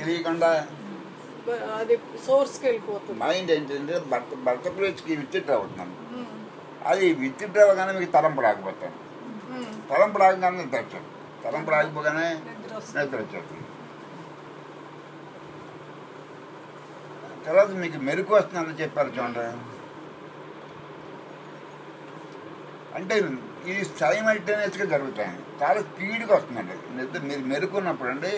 తెలియకుండా బ- అది సోర్స్కి వెళ్ళిపోతుంది మైండ్ ఏంటంటే భర్త భర్త ప్లేస్కి విత్డ్రా అవుతున్నాను ఉమ్, అది విత్డ్రా అవగానే మీకు తలంపు రాకపోతాను ఉమ్, తలంపు రాగానే నిద్ర వచ్చాను తలంపు రాకపోగానే నిద్ర వస్తుంది. నిద్ర వచ్చేస్తుంది తర్వాత మీకు మెరుగు వస్తుందని చెప్పారు చూడండి అంటే ఇది సైమల్టేనియస్గా జరుగుతాయి చాలా స్పీడ్గా వస్తుందండి నిద్ర మీరు మెరుకున్నప్పుడు అండి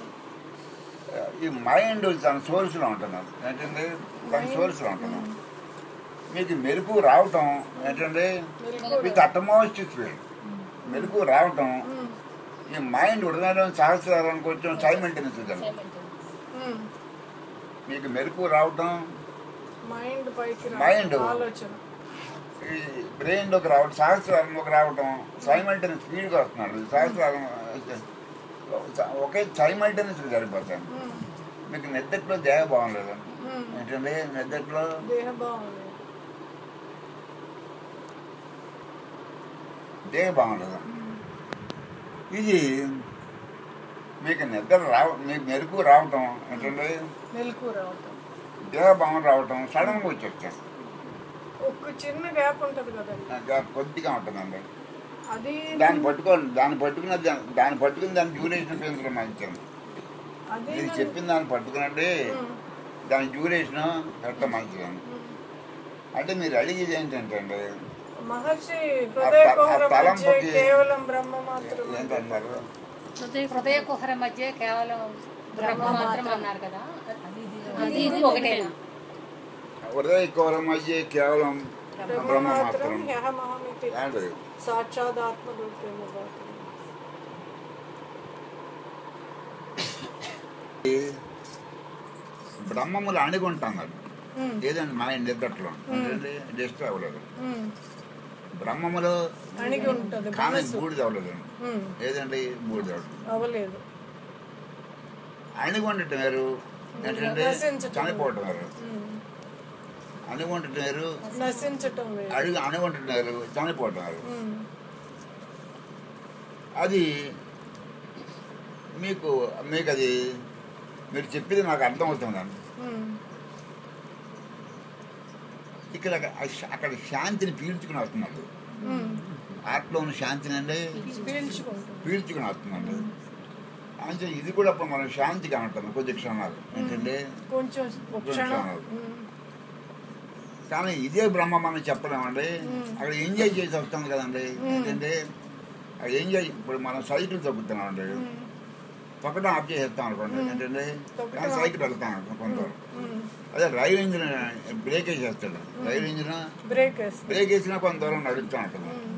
ఈ మైండ్ తన సోర్స్లో ఉంటున్నాను ఏంటంటే తన సోర్స్లో ఉంటున్నాను మీకు మెరుపు రావటం ఏంటంటే మెలకువ విత్ అటమోస్ట్ స్పీడ్ మెరుపు రావటం ఉమ్, ఈ మైండ్ ఉడగడం సహస్రాలను కొంచెం సైమల్టేనియస్ జరుగుతుంది ఉమ్. మీకు మెరుపు రావటం మైండ్ పైకి రా- మైండ్. ఆలోచన ఈ బ్రెయిన్లోకి రావడం సహస్రాలంలోకి రావటం సైమల్టేనియస్ స్పీడ్గా వస్తున్నాడు సహస్రాలం ఒకే సైమల్టేనియస్గా జరిగిపోతాను ఉమ్, మీకు నిద్దట్లో దేహ బాగుండదు ఉమ్. ఏంటంటే నిద్దట్లో దేహ బాగుంది దేహ బాగుండదు ఇది మీకు నిద్ర రావ మీకు మెరుపు రావటం ఏంటంటే మెలకు రావటం దేహ భావం రావటం సడన్గా వచ్చేస్తాం ఒక్క చిన్న గ్యాప్ ఉంటది కదండి ఇంకా కొద్దిగా ఉంటుందండి అది దాన్ని పట్టుకోండి దాన్ని పట్టుకున్న దాన్ని- దాన్ని పట్టుకుని దాని డ్యూరేషన్ పెంచడం మంచిది అది మీరు చెప్పిన దాన్ని పట్టుకునండి ఉమ్, దాని డ్యూరేషన్ పెట్టడం మంచిదండి ఉమ్. అంటే మీరు అడిగేది ఏంటంటే అండి మహర్షి హృదయ ఆ త- కుహర ఆ తలంపుకి- మధ్య కేవలం బ్రహ్మ మాత్రం ఏంటంటారు హృదయ కుహర మధ్య కేవలం బ్రహ్మ మాత్రం అన్నారు కదా అది ఇది ఒకటేనా హృదయ కోరం మధ్య కేవలం బ్రహ్మ బ్రహ్మ మాత్రం మాత్రం హ్యహమహమితి ఏంటది సాక్షాత్ ఆత్మరూపేణ భాతి. బ్రహ్మములు అణుగుంటాం అది ఉమ్, ఏదండి మా నిద్రట్లో అంటే డిస్టర్బ్ అవ్వలేదు ఉమ్. బ్రహ్మములు అణిగి ఉంటది కానీ మనసు బూడిద అవ్వలేదు ఉమ్, ఏదండి బూడిద అవ్వలేదు అవ్వలేదు అణుగు ఉండటం వేరు ఏంటంటే నశించటం. చనిపోవటం వేరు ఉమ్, అణుగు ఉండటం వేరు నశించటం వేరు అడుగు అణుగు ఉండటం వేరు చనిపోవటం వేరు ఉమ్, అది మీకు మీకు అది మీరు చెప్పింది నాకు అర్థమవుతుందండి ఉమ్, ఇక్కడ ఆ- అక్కడ శాంతిని పీల్చుకుని వస్తున్నది ఉమ్. ఆత్మలో ఉన్న శాంతిని అండి పీల్చుకుంటుంది పీల్చుకుని వస్తుందండి అంటే ఇది కూడా అప్పుడు మనం శాంతిగా ఉంటుంది కొద్ది క్షణాలు ఏంటంటే కొంచెం ఒక క్షణం క్షణాలు. ఉమ్, కానీ ఇదే బ్రహ్మ మనం చెప్పలేమండి మ్మ్. అక్కడ ఎంజాయ్ చేసి వస్తుంది కదండి ఏంటంటే అది ఎంజాయ్ ఇప్పుడు మనం సైకిల్ తొక్కుతున్నామండి ఉమ్, తొక్కడం ఆఫ్ చేసేస్తాం అనుకోండి ఏంటంటే తొక్కడం కానీ సైకిల్ వెళ్తాం అనుకో కొంత ఉమ్. అదే రైలు ఇంజిన్ బ్రేక్ వేసేస్తాడు రైలు ఇంజిన్ బ్రేక్ వేస్తుంది బ్రేక్ వేసినా కొంత దూరం నడుస్తూ ఉంటుంది ఉమ్.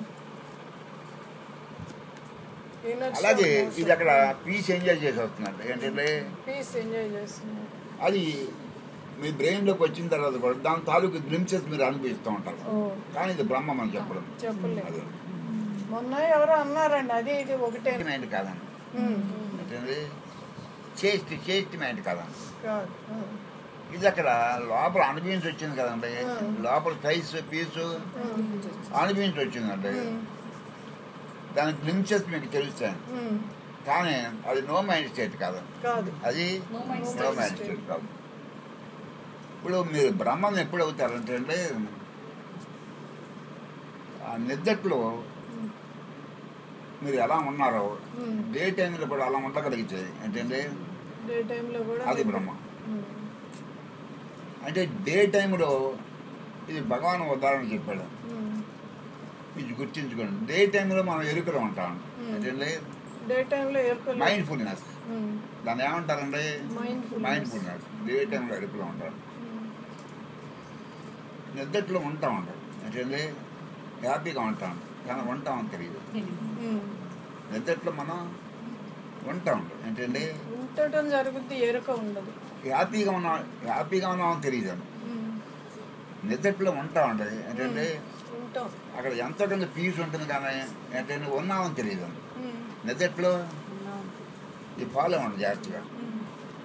Inertia అలాగే motion. ఇది అక్కడ పీస్ ఎంజాయ్ చేసి వస్తుందండి ఏంటంటే పీస్ ఎంజాయ్ చేస్తున్నారు అది మీ బ్రెయిన్లోకి వచ్చిన తర్వాత కూడా దాని తాలూకు గ్లిమ్సెస్ మీరు అనిపిస్తూ ఉంటారు ఓ కానీ ఇది బ్రహ్మ మనం చెప్పడం చెప్పలేదు అది మొన్న ఎవరో అన్నారండి అది ఇది ఒకటే మైండ్ కాదండి ఉమ్, ఏంటంటే చేస్ట్ చేస్ట్ మైండ్ కాదండి కాదు ఉమ్, ఇది అక్కడ లోపల అనుభవించి వచ్చింది కదండి మ్మ్. లోపల సైజ్ పీసు ఉమ్, అనుభవించి వచ్చిందండి ఉమ్, దాని గ్లిమ్సెస్ మీకు తెలుస్తాయి ఉమ్, కానీ అది నో మైండ్ స్టేట్ కాదు కాదు అది No mind no state. Mind state కాదు ఇప్పుడు మీరు బ్రహ్మం ఎప్పుడు అవుతారంటే అంటే ఆ నిద్దట్లో ఉమ్, మీరు ఎలా ఉన్నారో ఉమ్. డే టైంలో కూడా అలా ఉండగలిగితే ఏంటంటే డే టైంలో కూడా అది బ్రహ్మ ఉమ్, అంటే డే టైంలో ఇది భగవాన్ ఉదాహరణ చెప్పాడు ఉమ్. ఇది గుర్తించుకోండి డే టైంలో మనం ఎరుకలో ఉంటాం మ్మ్. ఏంటంటే డే టైంలో ఎరుకలు మైండ్ ఫుల్నెస్ ఉమ్, దాన్ని ఏమంటారంటే Mindfulness. మైండ్ ఫుల్నెస్ డే టైంలో ఎరుకలో ఉంటారు ఉమ్, నిద్దట్లో ఉంటాం ఉంటాం ఏంటంటే హ్యాపీగా ఉంటాం కానీ ఉంటామని తెలియదు ఉమ్. నిద్దట్లో మనం ఉంటాం ఉంటాం ఏంటంటే ఉండటం జరుగుద్ది ఎరుక ఉండదు హ్యాపీగా ఉన్నాం హ్యాపీగా ఉన్నామని తెలియదు ఉమ్, నిద్దట్లో ఉంటా ఉంటుంది ఏంటంటే ఉంటాం అక్కడ ఎంతో కొంత పీస్ ఉంటుంది కానీ ఏంటంటే ఉన్నామని తెలియదు ఉమ్, నిద్దట్లో ఈ ఫాలో ఉండదు జాగ్రత్తగా ఉమ్.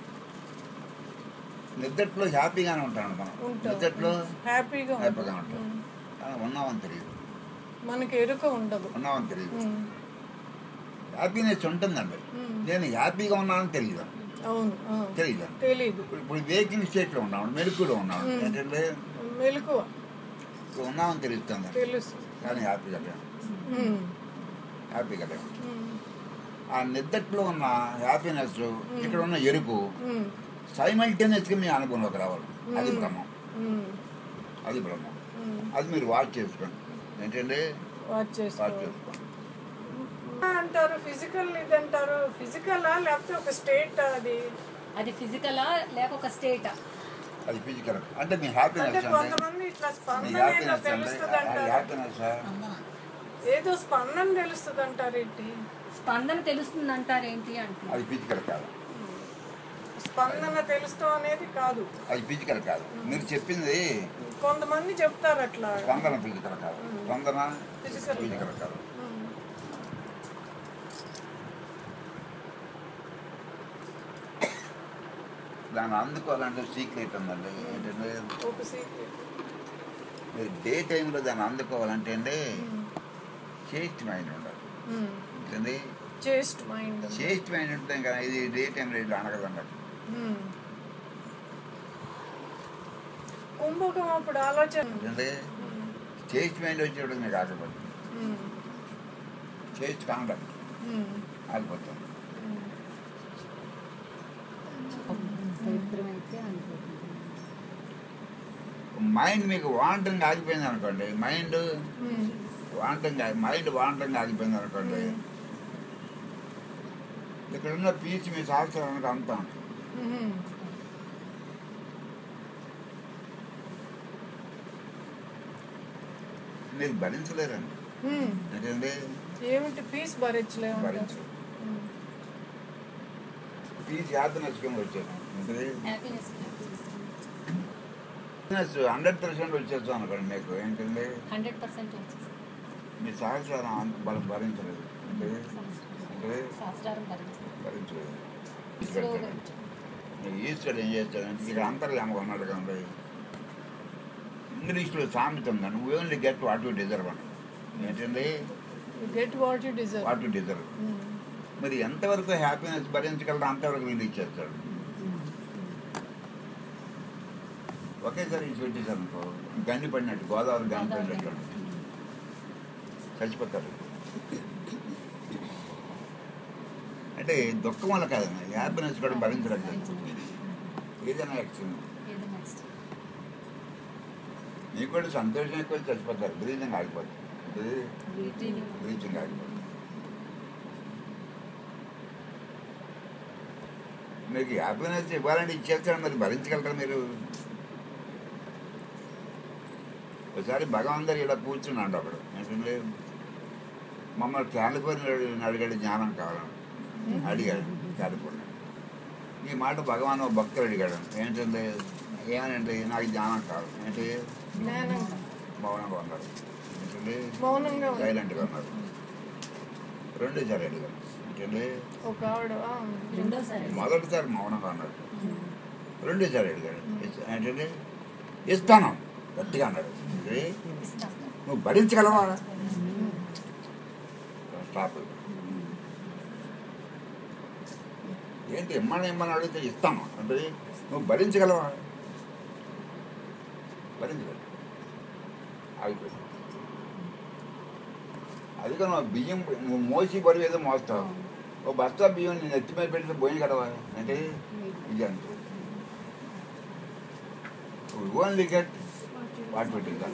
నిద్దట్లో హ్యాపీగానే ఉంటాను మనం ఉంటాం. నిద్దట్లో హ్యాపీగా హ్యాపీగా ఉంటాం ఉంటాం ఉమ్. కానీ ఉన్నామని తెలియదు మనకి ఎరుక ఉండదు ఉన్నామని తెలియదు ఉమ్, హ్యాపీనెస్ ఉంటుందండి ఉమ్. నేను హ్యాపీగా ఉన్నానని తెలియదు అవును ఆ. తెలియదు తెలీదు ఇప్పుడు ఇప్పుడు వేకింగ్ స్టేట్లో ఉన్నాం మెలుకులో ఉన్నాం ఏంటంటే మెలకువ ఇప్పుడు ఉన్నామని తెలుస్తుంది తెలుసు కానీ హ్యాపీగా లేము ఉమ్. హ్యాపీగా లేము ఉమ్. ఆ నిద్దట్లో ఉన్న హ్యాపీనెస్ ఇక్కడ ఉన్న ఎరుకు ఉమ్. సైమల్టేనియస్గా మీ అనుభవంలోకి రావాలి అది బ్రహ్మం ఉమ్. అది బ్రహ్మం ఉమ్. అది మీరు వాచ్ చేసుకోండి ఏంటంటే వాచ్ వాచ్ చేసుకోవాలి చేసుకోండి అంటారు ఫిజికల్ ఇది అంటారు ఫిజికలా లేకపోతే ఒక స్టేట్ అది అది ఫిజికలా లేక ఒక స్టేటా అది ఫిజికల్ అంటే మీ అంటే హ్యాపీనెస్ అంటే కొంతమంది ఇట్లా మీ స్పందన ఏదో హ్యాపీనెస్ అంటే తెలుస్తుంది అంటారు హ్యాపీనెస్ ఏదో స్పందన తెలుస్తుంది అంటారు ఏంటి స్పందన తెలుస్తుంది అంటారు ఏంటి అంటే అది ఫిజికల్ కాదు స్పందన తెలుస్తాం అనేది కాదు అది ఫిజికల్ కాదు మీరు చెప్పింది కొంతమంది చెప్తారు అట్లా స్పందన ఫిజికల్ కాదు స్పందన Physical. ఫిజికల్ కాదు ఉమ్. దాన్ని అందుకోవాలంటే సీక్రెట్ ఉందండి ఏంటంటే ఒక సీక్రెట్ మీరు డే టైంలో దాన్ని అందుకోవాలంటే అండి చేస్ట్ మైండ్ ఉండాలి ఏంటండి చేస్ట్ మైండ్ చేస్ట్ మైండ్ ఉంటే ఇంకా ఇది డే టైంలో ఇట్లా అనగదండి కుంభకం అప్పుడు ఆలోచన ఏంటంటే చేస్ట్ మైండ్ వచ్చేటప్పుడు మీకు ఆగిపోతుంది ఉమ్. చేస్ట్ కాండక్ట్ ఉమ్. ఆగిపోతుంది పవిత్రమైతే అనుకుంటున్నాను మైండ్ మీకు వాంటరింగ్ ఆగిపోయింది అనుకోండి mind um. Wandering mind wandering ఆగిపోయింది అనుకోండి ఇక్కడ ఉన్న పీస్ మీ శాస్త్రానికి అంతా ఉంటుంది ఉమ్. మీరు భరించలేరండి ఉమ్. ఎందుకంటే ఏమిటి పీస్ భరించలేము భరించరు పీస్ యాతనసుకొని వచ్చారు అంటే హ్యాపీనెస్ హండ్రెడ్ పర్సెంట్ వచ్చేస్తాం అనుకోండి మీకు ఏంటంటే హండ్రెడ్ పర్సెంట్ వచ్చేసి మీ సహస్రం అంత బలం భరించలేదు అంటే అంటే శాస్త్రారం భరించాలి భరించలేదు స్లోగా మీకు ఈశ్వరుడు ఏం చేస్తాడంటే ఇక్కడ అంతర్యామ ఉన్నాడు కదండి ఇంగ్లీష్లో సామెత ఉందండి we only get what you deserve అని ఏంటండి get what you deserve what you deserve మరి ఎంతవరకు హ్యాపీనెస్ భరించగలరు అంతవరకు వీళ్ళు ఇచ్చేస్తాడు ఒకేసారి ఇది పెట్టేశారు అనుకో గండి పడినట్టు గోదావరి గండి పడినట్టు చచ్చిపోతారు అంటే దుఃఖం వల్ల కాదండి హ్యాపీనెస్ కూడా భరించలేదు ఏదైనా యాక్సిడెంట్ ఏదో నెక్స్ట్ మీకు కూడా సంతోషం ఎక్కువ చచ్చిపోతారు బ్రీజింగ్ ఆగిపోతుంది బ్రీతింగ్ బ్రీజింగ్ ఆగిపోతుంది మీకు హ్యాపీనెస్ ఇవ్వాలంటే ఇచ్చేస్తాడు మరి భరించగలరా మీరు ఒకసారి భగవాన్ గారు ఇలా కూర్చున్నాడు అక్కడ ఏంటంటే మమ్మల్ని కాలిఫోర్నియా అడిగాడు జ్ఞానం కావాలని అడిగాడు కాలిఫోర్నియా ఈ మాట భగవాన్ ఓ భక్తుడు అడిగాడు ఏంటంటే ఏమనంటే నాకు జ్ఞానం కావాలి ఏంటి జ్ఞానంగా మౌనంగా ఉన్నారు ఏంటంటే మౌనంగా ఉంది. సైలెంట్గా ఉన్నారు రెండోసారి అడిగాను ఏంటంటే ఒక ఆవిడ ఆ, రెండోసారి మొదటిసారి మౌనంగా ఉన్నాడు రెండోసారి అడిగాడు ఇస్- ఏంటంటే ఇస్తాను గట్టిగా అన్నాడు ఏంటి? ఇస్తాను నువ్వు భరించగలవా స్టాప్ ఏంటి ఇమ్మని ఇమ్మని అడిగితే ఇస్తాను అంటే నువ్వు భరించగలవా భరించగలవు ఆగిపోయింది అది కానీ బియ్యం నువ్వు మోసి బరువు ఏదో మోస్తావు ఓ బస్తా బియ్యం నేను ఎత్తి మీద పెడితే పోయి కదవా అంటే ఇది అంతే ఓన్లీ గెట్ వాట్ పెట్టిందా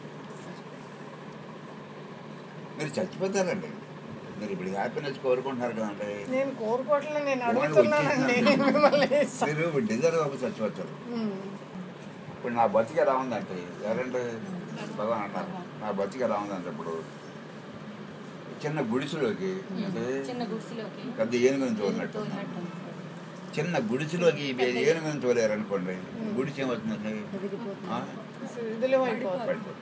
మీరు చచ్చిపోతారండి మీరు ఇప్పుడు హ్యాపీనెస్ కోరుకుంటున్నారు కదండి నేను కోరుకోవట్లే నేను ఏమని అడుగుతున్నానండి వచ్చిందా? మిమ్మల్ని మీరు డిజర్వ్ అవ్వ చచ్చిపోతారు ఉమ్. ఇప్పుడు నా బతిక ఎలా ఉందంటే ఎవరంటే భగవాన్ అన్నారు నా బతిక ఎలా ఉందంటే ఇప్పుడు చిన్న గుడిసెలోకి అంటే చిన్న గుడిసెలోకి పెద్ద ఏనుగుని తోలినట్టు తోలినట్టు చిన్న గుడిసెలోకి మీరు ఏనుగుని తోలేరు అనుకోండి గుడిసె ఏమవుతుందండి ఆ? ఇదిలో అయిపోతుంది పడిపోతుంది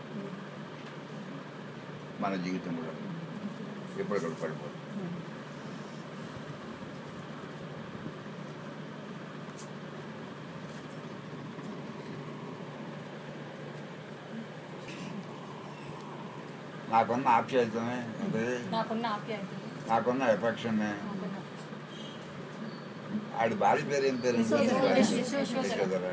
మన జీవితం కూడా ఎప్పటికప్పుడు పడిపోతుంది నాకున్న ఆప్యాయతమే అంటే నాకున్న ఆప్యాయత నాకున్న ఎఫెక్షన్ నాకున్న ఆడి భార్య పేరు ఏం పేరు యశోధర. యశోధర.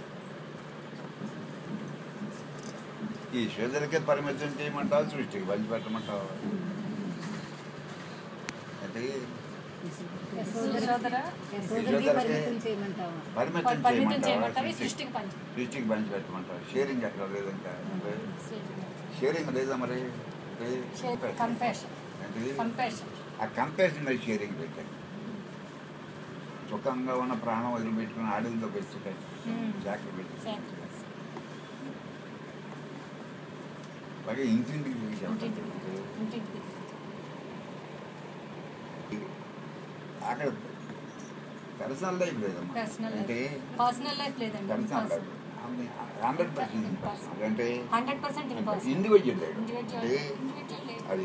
ఈ యశోధరకే పరిమితం చేయమంటావు సృష్టికి పంచి పెట్టమంటావు అంటే యశోధర యశోధరకి పరిమితం పరిమితం చేయమంటారు చేయమంటావా సృష్టికి పంచి సృష్టికి పంచి పెట్టమంటావు షేరింగ్ ఎక్కడ లేదు ఇంకా అంటే షేరింగ్ లేదా మరి అంటే కంపాషన్ అంటే కంపాషన్ ఆ కంపారిజన్ మరి షేరింగ్ పెట్టాను సుఖంగా ఉన్న ప్రాణం వదిలిపెట్టుకుని ఆడలతో పెంచుతాయి Hmm. జాగ్రత్త పెట్టి బాగా ఇంటింటికి ఇంటింటికి చూసాం ఇంటింటికి అక్కడ పర్సనల్ లైఫ్ లేదమ్మా పర్సనల్ అంటే పర్సనల్ లైఫ్ లేదండి personal life hundred percent Impossible. అంటే hundred percent impossible individual life individual అంటే ఇండివిజువల్ లేదు అది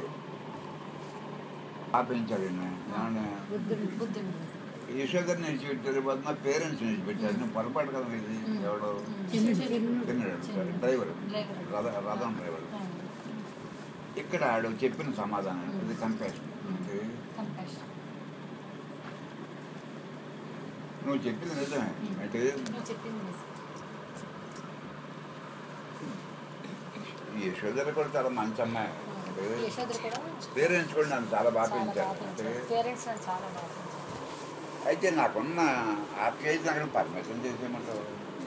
ఆపించాలి ఏమన్నా బుద్ధుడు యశోధర్ నిలిచిపెట్టారు బదులు పేరెంట్స్ నిలిచిపెట్టారు నువ్వు పొరపాటు కదా ఇది ఎవడో తిన్నాడు డ్రైవర్ డ్రైవర్. రథ రథం డ్రైవర్ ఇక్కడ ఆడు చెప్పిన సమాధానం ఇది కంపాషన్ కంపాషన్ నువ్వు చెప్పింది నిజమే అంటే నువ్వు చెప్పింది నిజం. ఈ యశోధర కూడా చాలా మంచి అమ్మాయి అంటే యశోధర కూడా పేరెంట్స్ కూడా నన్ను చాలా బాగా చాలా పెంచారు బాగా అంటే పెంచారు పేరెంట్స్ నన్ను చాలా బాగా పెంచారు అయితే నాకున్న ఆప్యాయత అక్కడ పర్మిషన్ చేసేయమంటావు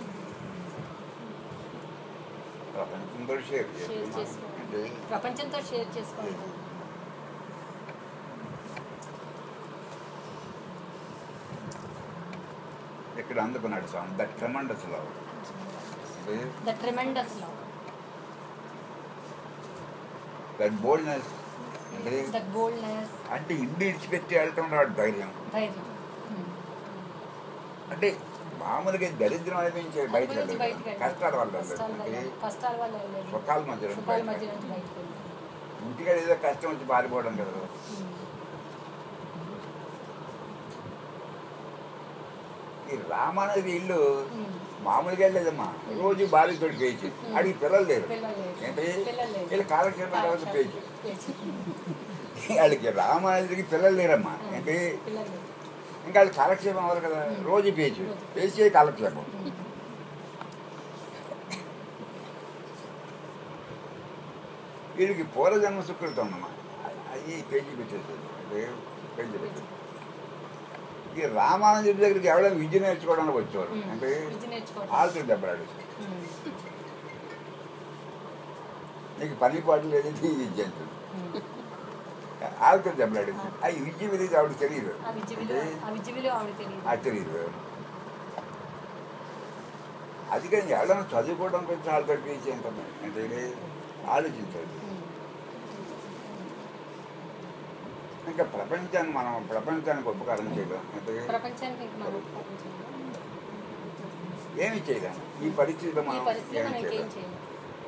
ప్రపంచంతో షేర్ షేర్ చేసుకున్నాను చేసుకో అంటే ప్రపంచంతో షేర్ చేసుకోండి ఇక్కడ అందుకున్నాడు Swami that tremendous love the tremendous love that boldness అంటే ద బోల్డ్నెస్ అంటే ఇండి ఇడిచిపెట్టి వెళ్ళటం వాడు ధైర్యం ధైర్యం అంటే మామూలుగా దరిద్రం అనిపించే బయట అది నుంచి బయటికి వెళ్ళాలి. కష్టాల వల్ల కష్టాల అంటే వల్ల కష్టాల వల్ల వెళ్ళలేదు సుఖాల మధ్య సుఖాల మధ్య నుంచి బయటకు వెళ్ళాలి ఇంటిగా ఏదో కష్టం వచ్చి పారిపోవడం కదా ఈ రామానది ఇల్లు మామూలుగా వెళ్ళలేదమ్మా రోజు భార్యతో పేచి అడిగి పిల్లలు లేరు పిల్లలు లేరు. ఏంటి పిల్లలు లేరు. వీళ్ళు కాలక్షేపం తర్వాత పేచి పేచి. వాళ్ళకి రామానదికి పిల్లలు లేరమ్మా ఏంటి పిల్లలు లేరు. ఇంకా వాళ్ళు కాలక్షేపం అవ్వాలి కదా రోజు పేచి పేచి కాలక్షేపం వీడికి పూర్వజన్మ సుకృతం అన్నమా అవి పేజీ పెట్టేసేది అంటే పేజీ పెట్టేది ఈ రామానుజుడి దగ్గరికి ఎవరైనా విద్య నేర్చుకోవడానికి వచ్చేవారు ఉమ్. అంటే విద్య నేర్చుకోవడం. ఆల్తో దెబ్బలాడు ఉమ్. నీకు పని పాటు లేదు ఈ విద్య అంటుంది ఉమ్. ఆల్తో దెబ్బలాడు ఆ ఈ విద్య విధి ఆవిడ తెలియదు ఆ విద్య అంటే విలువ ఆ విద్య విలువ ఆవిడ తెలియదు అది తెలియదు అది కానీ ఎవరైనా చదువుకోవడం కొంచెం ఆల్తో పీచి ఎంత అంటే ఆలోచించాలి ఉమ్. ఇంకా ప్రపంచాన్ని మనం ప్రపంచానికి ఉపకారం చేయలేం అంటే ప్రపంచానికి ఇంక మనం ప్రపంచంలో ఏమి చేయలేం ఈ పరిస్థితిలో ఈ మనం పరిస్థితిలో ఏమి మనం ఇంకేం చేయలేం చేయలేం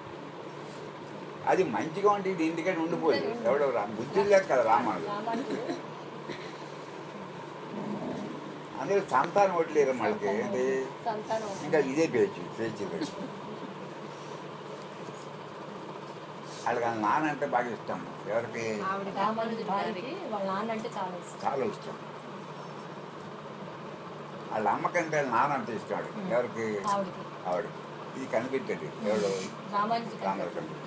అది మంచిగా ఉంటే ఇది ఇంటికంటే ఉండిపోయింది ఎవడో రా బుద్ధి లేక కదా రామాడు రామానికి అందరూ సంతానం వడ్లేరు మనకి ఏంటి సంతానం ఇంకా ఇదే పేచి పేచి వాళ్ళకి వాళ్ళ నాన్న అంటే బాగా ఇష్టం ఎవరికి ఆవిడ రామానుజు భార్యకి వాళ్ళ నాన్న అంటే చాలా ఇష్టం చాలా ఇష్టం వాళ్ళ అమ్మకంటే వాళ్ళ నాన్న అంటే ఇష్టం ఎవరికి ఆవిడకి ఆవిడ ఇది కనిపెట్టేది ఎవడు రామానుజు రామర్ కనిపెట్టి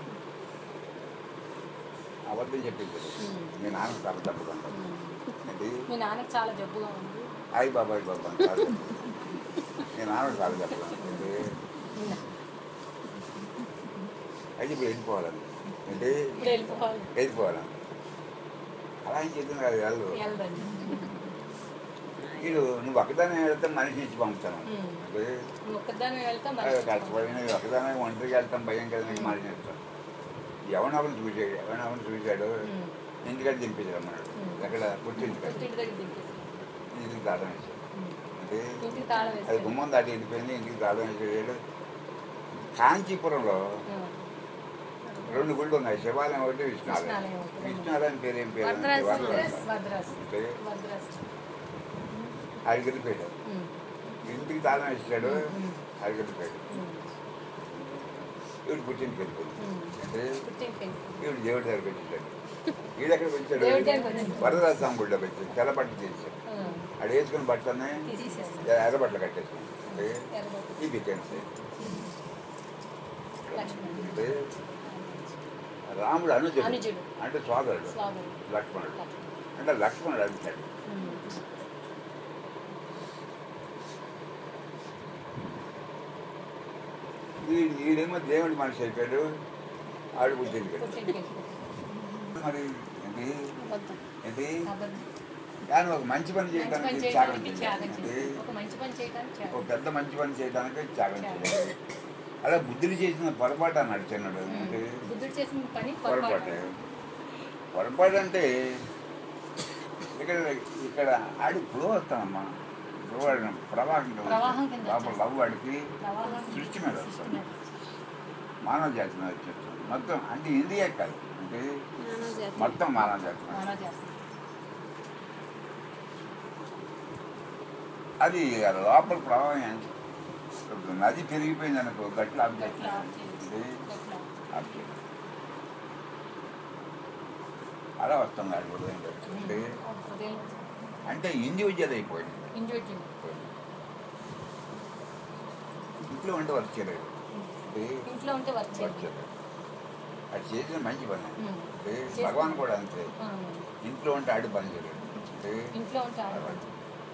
అబద్ధం చెప్పింది ఉమ్. మీ నాన్న చాలా తప్పుకుంటాం ఏంటి మీ నాన్నకి చాలా జబ్బుగా ఉంది అయ్యి బాబాయ్ బాబా చాలా తప్పు. మీ నాన్న చాలా చెప్పాను ఏంటి అయితే ఇప్పుడు వెళ్ళిపోవాలని ఏంటి ఇప్పుడు వెళ్ళిపోవాలి వెళ్ళిపోవాలని అలా ఏం చెప్తుంది కాదు వెళ్ళు వెళ్ళదండి వీడు నువ్వు ఒకదాన్ని వెళ్తే మనిషి ఇచ్చి పంపుతాను ఉమ్. అంటే నువ్వు ఒక్కదాన్ని వెళ్తా అదే మరి కష్టపడి నేను ఒకదాన్ని ఒంటరికి వెళ్తాం భయం కదా నీకు మనిషి ఇస్తాను ఎవరినొకరు చూసాడు ఎవరినొకరు చూశాడు ఉమ్. ఇంటికాడ దింపించాడు అన్నాడు ఉమ్. ఎక్కడ పుట్టింటికాడ పుట్టింటి దగ్గర దింపేసి ఇంటికి తాళం వేసాడు ఉమ్. అంటే ఇంటికి తాళం అది వేసి గుమ్మం దాటి వెళ్ళిపోయింది ఇంటికి తాళం వేసాడు కాంచీపురంలో రెండు గుళ్ళు ఉన్నాయి శివాలయం ఒకటి విష్ణాలయం విష్ణాలయం ఒకటి. విష్ణాలయం పేరు ఏం పేరు అంటే వద్రాస్ వరదరాజు. వద్రాస్ అంటే వద్రాస్ ఆడికి వెళ్ళిపోయాడు ఉమ్. ఇంటికి తాళం వేసాడు ఉమ్. ఆడికి వెళ్ళిపోయాడు ఉమ్. ఈవిడ పుట్టింటికి వెళ్ళిపోయింది ఉమ్. అంటే పుట్టింటికి వెళ్ళి. ఈవిడ దేవుడి దగ్గరికి వచ్చాడు ఈడు ఎక్కడ వచ్చాడు దేవుడి దగ్గరికి వచ్చాడు. వరదరాజ స్వామి గుడిలోకి వచ్చాడు తెల్లపట్టు చేశాడు ఉమ్. అది వేసుకుని బట్టలని తీసేస్తాడు ఎర్రబట్టలు కట్టేసుకుని అంటే ఎర్రబొట్టు. ఈ బికెన్స్ లక్ష్మణుడు. అంటే రాముడు అనుజుడు అనుజుడు. అంటే సోదరుడు స్వాముడు. లక్ష్మణుడు లక్ష్మణుడు. అంటే లక్ష్మణుడు అంటాడు ఉమ్. వీడు వీడేమో దేవుడి మనిషి అయిపోయాడు ఆడు పుట్టింది పుట్టింటికి. మరి ఏంటి వద్దు. ఏంటి అబద్ధం. కానీ ఒక మంచి పని మంచి పని చేయడానికి త్యాగం చేయడానికి త్యాగం చేయాలి చేయాలి. ఒక మంచి పని చేయడానికి ఒక త్యాగం. పెద్ద మంచి పని చేయడానికి త్యాగం త్యాగం. చేయాలి అలా బుద్ధుడు చేసిన పొరపాటు అన్నాడు చిన్నడు ఉమ్. అంటే బుద్ధుడు చేసిన పని పొరపాటు పొరపాటు పొరపాటు అంటే ఇక్కడ ఇక్కడ ఆడి ఫ్లో వస్తానమ్మా ఫ్లో ఆడిన ప్రవాహం కింద ప్రవాహం వచ్చేస్తుంది. కింద లోపల లవ్ ఆడికి ప్రవాహం సృష్టి మీద సృష్టి వస్తుంది. మీద. మానవ జాతి మీద వచ్చేస్తుంది మొత్తం అంటే ఇండియా కాదు అంటే మొత్తం మానవ జాతి మీద. మానవ జాతి. అది ఆ లోపల ప్రవాహం ఎంత- ఇప్పుడు నది పెరిగిపోయింది అనుకో గట్ల ఆబ్జెక్ట్ గట్ల ఆఫ్ చేయాలి. గట్ల. ఆబ్జెక్ట్ అలా వస్తుంది అది ఉదయం అంటే ఉదయం అంటే ఇండివిజువల్ అయిపోయింది ఇండివిజువల్. ఇంట్లో ఉంటే వర్క్ చేయలేదు అంటే ఇంట్లో ఉంటే వర్క్ వర్క్ చేయాలి చేయలేదు అది చేసిన మంచి పని ఉమ్. అంటే చేసిన- భగవాన్ కూడా అంతే ఆ. ఇంట్లో ఉంటే ఆడి పని చేయలేదు అంటే ఇంట్లో ఉంటే ఆడకూడదు.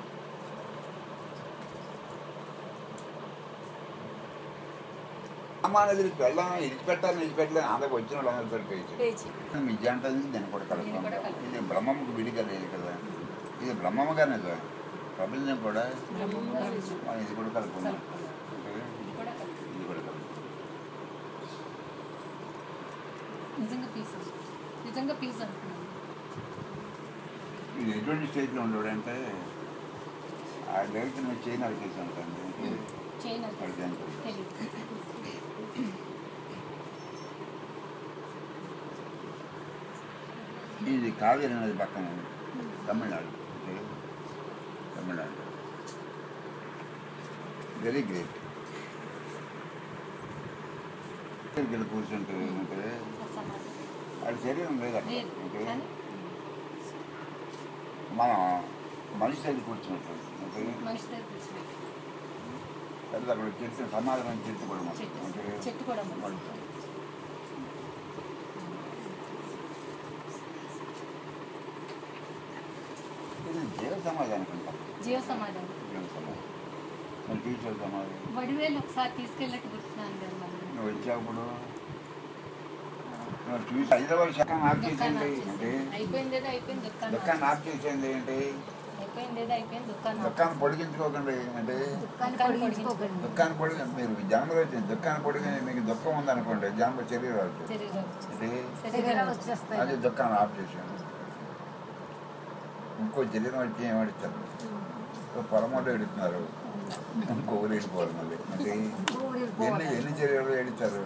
సామాన్యులు వెళ్ళాం ఇడిచిపెట్టాలని ఇడిచిపెట్టాలని అందరికి వచ్చిన వాళ్ళందరితో పేచి పేచి. విద్యాంతం దీన్ని కూడా దీన్ని కూడా కలుపుతాం కలుపుతాం. ఇది బ్రహ్మముకు విడిగా లేదు కదా ఇది బ్రహ్మముగానే కదా ప్రపంచం కూడా బ్రహ్మముగా మనం ఇది కూడా కలుపుకున్నాం కలుపుకున్నాం. ఇది కూడా కలుపుకున్నాం. ఇది కూడా కలుపుకున్నాం నిజంగా పీస్ నిజంగా పీస్ అనుకున్నాను ఇది ఎటువంటి స్టేజ్లో ఉండేవాడు అంటే ఆ డైరెక్ట్ నేను చేయని అడిగేసి ఉంటాను చైనా అడిగాను తెలియదు ఇది కావేరి నది పక్కన ఉంది. Tamil Nadu okay. Tamil Nadu very great ఇక్కడ కూర్చుంటే అంటే సమాధి. అది శరీరం లేదు అక్కడ లేదు ఓకే. కానీ మనం మనిషి దగ్గర కూర్చున్నట్టు ఓకే. మనిషి దగ్గర కూర్చున్నాడు. అది అక్కడ చెట్టు సమాధానం చెట్టు కూడా మనం చెట్టు ఓకే. చెట్టు కూడా ఉంది. మనిషి. ఇది జీవ సమాధానం అనుకుంటాం జీవ సమాధానం జీవ సమాధానం మరి టీచర్ సమాధానం వడివేలు ఒకసారి తీసుకెళ్ళట్టు గుర్తున్నాను కదా మళ్ళీ నువ్వు వచ్చేప్పుడు నువ్వు చూసి హైదరాబాద్ శాఖ ఆఫ్ దుకాణం చేసింది ఆఫ్ అంటే చేసింది. అయిపోయింది ఏదో అయిపోయింది దుకాణం దుకాణం ఆఫ్ చేసింది ఏంటి అయిపోయింది ఏదో అయిపోయింది దుకాణం దుకాణం పొడిగించుకోకండి అంటే దుకాణం పొడిగించుకోకండి దుకాణం పొడిగి మీరు జన్మలో వచ్చింది దుకాణం పొడిగి మీకు దుఃఖం ఉందనుకోండి జన్మ శరీరం అవుతుంది శరీరం అంటే శరీరం వచ్చేస్తాయి అది దుకాణం ఆఫ్ చేసాను ఇంకో శరీరం వచ్చి ఏమడిచారు పొలమూట ఎడుతున్నారు ఇంకో ఊరు వెళ్ళిపోవాలి మళ్ళీ అంటే ఎన్ని ఎన్ని శరీరాలు ఎడిచారు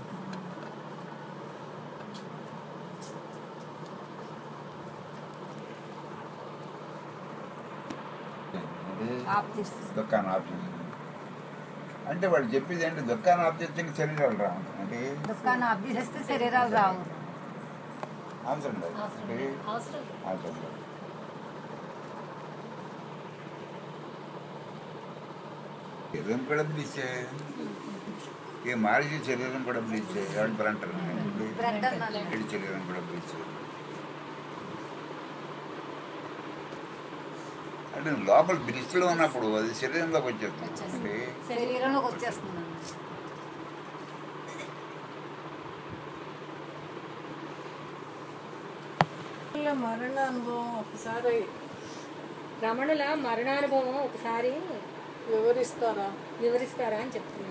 అంటే దుకాణం ఆఫ్ చేసింది అంటే వాళ్ళు చెప్పేది ఏంటి దుకాణం ఆఫ్ చేస్తే ఇంక శరీరాలు రావు అంటే దుకాణం ఆఫ్ చేస్తే శరీరాలు రావు అవసరం లేదు అవసరం అంటే లేదు. అవసరం లేదు. అవసరం లేదు శరీరం కూడా పిలిచే ఈ మనిషి శరీరం కూడా పిలిచే ఎవరు బ్రంటర్ బ్రెడ్ అన్నాను ఎడి శరీరం కూడా పిలిచే అంటే లోపల బ్రిస్లో ఉన్నప్పుడు అది శరీరంలోకి వచ్చేస్తుంది అంటే శరీరంలోకి వచ్చేస్తున్నాను వాళ్ళ మరణ అనుభవం ఒకసారి రమణుల మరణానుభవం ఒకసారి వివరిస్తారా వివరిస్తారా అని చెప్తున్నారు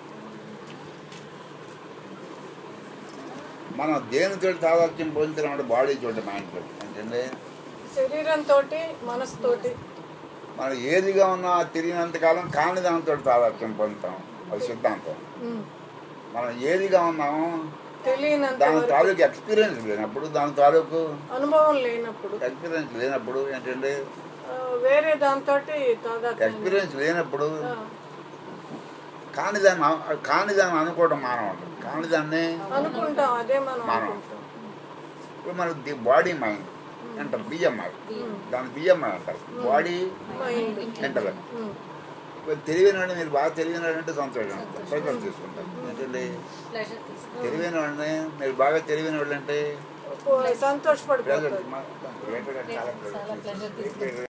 మనం దేనితో తాదాత్యం పొందుతున్నామంటే బాడీ చోట మైండ్ తోటి అంటే శరీరంతో మనసుతోటి మనం ఏదిగా ఉన్నా తిరిగినంతకాలం కాని దానితో తాదాత్యం పొందుతాం అది సిద్ధాంతం ఉమ్, మనం ఏదిగా ఉన్నామో తెలియనంత దాని వరకు తాలూకు ఎక్స్పీరియన్స్ లేనప్పుడు దాని తాలూకు అనుభవం లేనప్పుడు ఎక్స్పీరియన్స్ లేనప్పుడు ఏంటంటే ఆ, వేరే దాంతో తాదాత్మ్యం ఎక్స్పీరియన్స్ లేనప్పుడు ఆ, కాని దాన్ని అను- కాని దాన్ని అనుకోవడం మానవుడు కాని దాన్ని అనుకుంటాం అదే మనం మనం. అనుకుంటాం ఇప్పుడు మన ది బాడీ మైండ్ ఉమ్, అంటారు బిఎంఆర్ దాని బిఎంఆర్ అంటారు బాడీ మైండ్ ఇంటలెక్ట్ తెలివైన వాడిని మీరు బాగా తెలివైన వాడు అంటే సంతోషం ప్రెజర్ తీసుకుంటారు ఏంటండి ప్లెజర్ తీసుకుంటాం తెలివైన వాడిని మీరు బాగా తెలివైన వాళ్ళు అంటే సంతోషపడిపోతారు ప్రెజర్ చాలా చాలా ప్లెజర్ ప్రెజర్